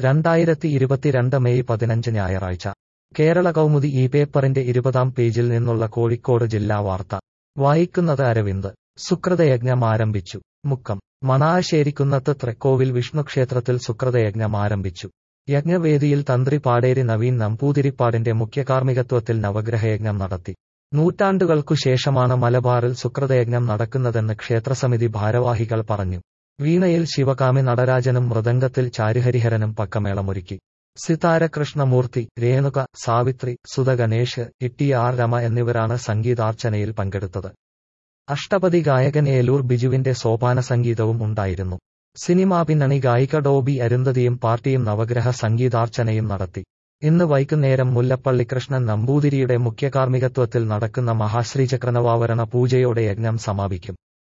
രണ്ടായിരത്തി ഇരുപത്തിരണ്ട് മെയ് പതിനഞ്ച് ഞായറാഴ്ച കേരള കൗമുദി ഈ പേപ്പറിന്റെ ഇരുപതാം പേജിൽ നിന്നുള്ള കോഴിക്കോട് ജില്ലാ വാർത്ത വായിക്കുന്നത് അരവിന്ദ് സുകൃതയജ്ഞം ആരംഭിച്ചു മുക്കം മണാശ്ശേരിക്കുന്നത്ത് തൃക്കോവിൽ വിഷ്ണുക്ഷേത്രത്തിൽ സുകൃതയജ്ഞം ആരംഭിച്ചു യജ്ഞവേദിയിൽ തന്ത്രി പാടേരി നവീൻ നമ്പൂതിരിപ്പാടിന്റെ മുഖ്യകാർമ്മികത്വത്തിൽ നവഗ്രഹയജ്ഞം നടത്തി നൂറ്റാണ്ടുകൾക്കു ശേഷമാണ് മലബാറിൽ സുകൃതയജ്ഞം നടക്കുന്നതെന്ന് ക്ഷേത്രസമിതി ഭാരവാഹികൾ പറഞ്ഞു വീണയിൽ ശിവകാമി നടരാജനും മൃദംഗത്തിൽ ചാരുഹരിഹരനും പക്കമേളമൊരുക്കി സിതാര കൃഷ്ണമൂർത്തി രേണുക സാവിത്രി സുധ ഗണേഷ് ഇട്ടി ആർ രമ എന്നിവരാണ് സംഗീതാർച്ചനയിൽ പങ്കെടുത്തത് അഷ്ടപതി ഗായകൻ ഏലൂർ ബിജുവിന്റെ സോപാന സംഗീതവും ഉണ്ടായിരുന്നു സിനിമാ പിന്നണി ഗായിക ഡോബി അരുന്ധതിയും പാർട്ടിയും നവഗ്രഹ സംഗീതാർച്ചനയും നടത്തി ഇന്ന് വൈകുന്നേരം മുല്ലപ്പള്ളി കൃഷ്ണൻ നമ്പൂതിരിയുടെ മുഖ്യകാർമ്മികത്വത്തിൽ നടക്കുന്ന മഹാശ്രീചക്രനവാവരണ പൂജയോടെ യജ്ഞം സമാപിക്കും